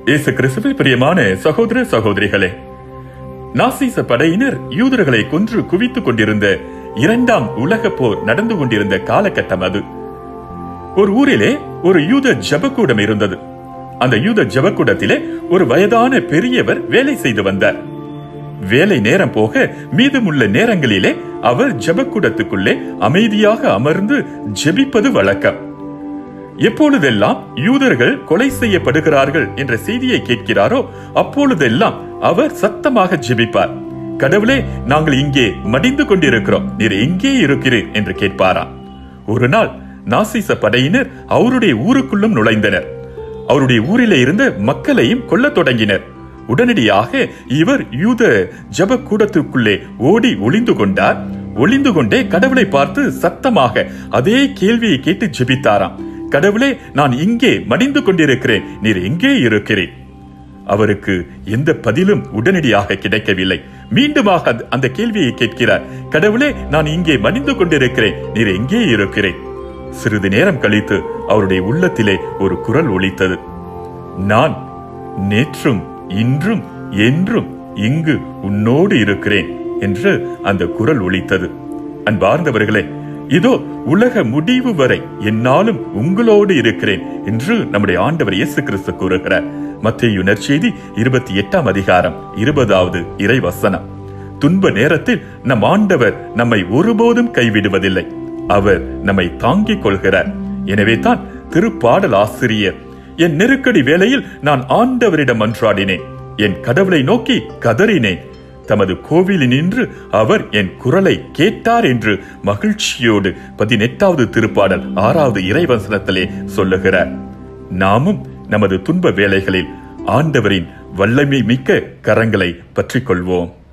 இயேசு கிறிஸ்துவில் பிரியமான சகோதர சகோதரிகளே நாசிச படையினர் யூதர்களை கொன்று குவித்துக் கொண்டிருந்த இரண்டாம் உலக போர் நடந்து கொண்டிருந்த காலகட்டம் அது ஒரு ஊரிலே ஒரு யூத ஜபக்கூடம் இருந்தது அந்த யூத ஜபக்கூடத்திலே ஒரு வயதான பெரியவர் வேலை செய்து வந்தார் வேலை நேரம் போக மீதமுள்ள நேரங்களிலே அவர் ஜபக்கூடத்துக்குள்ளே அமைதியாக அமர்ந்து ஜெபிப்பது வழக்கம் எப்பொழுதெல்லாம் யூதர்கள் கொலை செய்யப்படுகிறார்கள் என்ற செய்தியை கேட்கிறாரோ அப்பொழுதெல்லாம் அவர் சத்தமாக ஜெபிப்பார் கடவுளே நாங்கள் இங்கே மடிந்து கொண்டிருக்கிறோம் நீர் எங்கே இருக்கிறீர் என்று கேட்பாராம் ஒரு நாள் நாசிச படையினர் அவருடைய ஊருக்குள்ளும் நுழைந்தனர் அவருடைய ஊரிலே இருந்த மக்களையும் கொல்லத் தொடங்கினர் உடனடியாக இவர் யூத ஜப கூடத்துக்குள்ளே ஓடி ஒளிந்து கொண்டார் ஒளிந்து கொண்டே கடவுளை பார்த்து சத்தமாக அதே கேள்வியை கேட்டு ஜெபித்தாராம் கடவுளே நான் இங்கே மடிந்து கொண்டிருக்கிறேன் நீர் எங்கே இருக்கிறேன் அவருக்கு எந்த பதிலும் உடனடியாக கிடைக்கவில்லை மீண்டுமாக அந்த- அந்த கேள்வியை கேட்கிறார் கடவுளே நான் இங்கே மடிந்து கொண்டிருக்கிறேன் நீர் எங்கே இருக்கிறேன் சிறிது நேரம் கழித்து அவருடைய உள்ளத்திலே ஒரு குரல் ஒலித்தது நான் நேற்றும் இன்றும் என்றும் இங்கு உன்னோடு இருக்கிறேன் என்று அந்த குரல் ஒலித்தது அன்பார்ந்தவர்களே இதோ உலக முடிவு வரை என்னாலும் உங்களோடு இருக்கிறேன் என்று நம்முடைய ஆண்டவர் இயேசு கிறிஸ்து கூறுகிறார் மத்திய நற்செய்தி இருபத்தி எட்டாம் அதிகாரம் இருபதாவது இறைவசனம் துன்ப நேரத்தில் நம் ஆண்டவர் நம்மை ஒருபோதும் கைவிடுவதில்லை அவர் நம்மை தாங்கிக் கொள்கிறார் எனவே தான் திருப்பாடல் ஆசிரியர் என் நெருக்கடி வேளையில் நான் ஆண்டவரிடம் மன்றாடினேன் என் கடவுளை நோக்கி கதறினேன் தமது கோவிலில் நின்று அவர் என் குரலை கேட்டார் என்று மகிழ்ச்சியோடு பதினெட்டாவது திருப்பாடல் ஆறாவது இறைவசனத்திலே சொல்லுகிறார் நாமும் நமது துன்ப வேளைகளில் ஆண்டவரின் வல்லமை மிக்க கரங்களை பற்றிக் கொள்வோம்